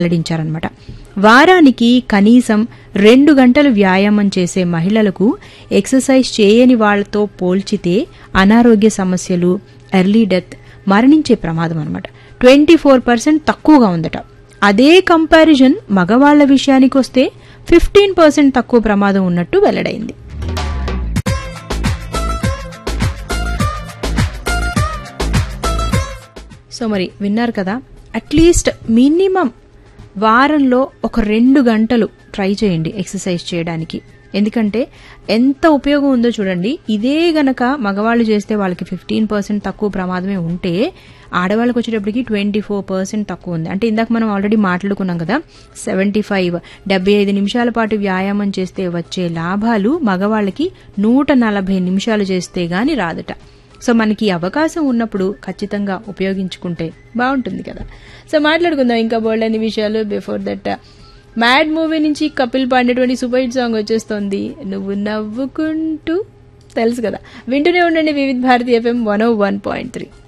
వెల్లడించారనమాట వారానికి కనీసం రెండు గంటలు వ్యాయామం చేసే మహిళలకు ఎక్సర్సైజ్ చేయని వాళ్లతో పోల్చితే అనారోగ్య సమస్యలు ఎర్లీ డెత్ మరణించే ప్రమాదం అనమాట ట్వంటీ ఫోర్ పర్సెంట్ తక్కువగా ఉందట అదే కంపారిజన్ మగవాళ్ల విషయానికి వస్తే ఫిఫ్టీన్ పర్సెంట్ తక్కువ ప్రమాదం ఉన్నట్టు వెల్లడైంది సో మరి విన్నారు కదా అట్లీస్ట్ మినిమం వారంలో ఒక రెండు గంటలు ట్రై చేయండి ఎక్సర్సైజ్ చేయడానికి ఎందుకంటే ఎంత ఉపయోగం ఉందో చూడండి ఇదే గనక మగవాళ్ళు చేస్తే వాళ్ళకి ఫిఫ్టీన్ పర్సెంట్ తక్కువ ప్రమాదమే ఉంటే ఆడవాళ్ళకి వచ్చేటప్పటికి ట్వంటీ ఫోర్ పర్సెంట్ తక్కువ ఉంది అంటే ఇందాక మనం ఆల్రెడీ మాట్లాడుకున్నాం కదా సెవెంటీ ఫైవ్ డెబ్బై ఐదు నిమిషాల పాటు వ్యాయామం చేస్తే వచ్చే లాభాలు మగవాళ్ళకి నూట నలభై నిమిషాలు చేస్తే గాని రాదట సో మనకి ఈ అవకాశం ఉన్నప్పుడు ఖచ్చితంగా ఉపయోగించుకుంటే బాగుంటుంది కదా సో మాట్లాడుకుందాం ఇంకా బోల్డ్ అన్ని విషయాలు బిఫోర్ దట్ మ్యాడ్ మూవీ నుంచి కపిల్ పాడినటువంటి సూపర్ హిట్ సాంగ్ వచ్చేస్తుంది నువ్వు నవ్వుకుంటూ తెలుసు కదా వింటూనే ఉండండి Vividh Bharati FM one o one point three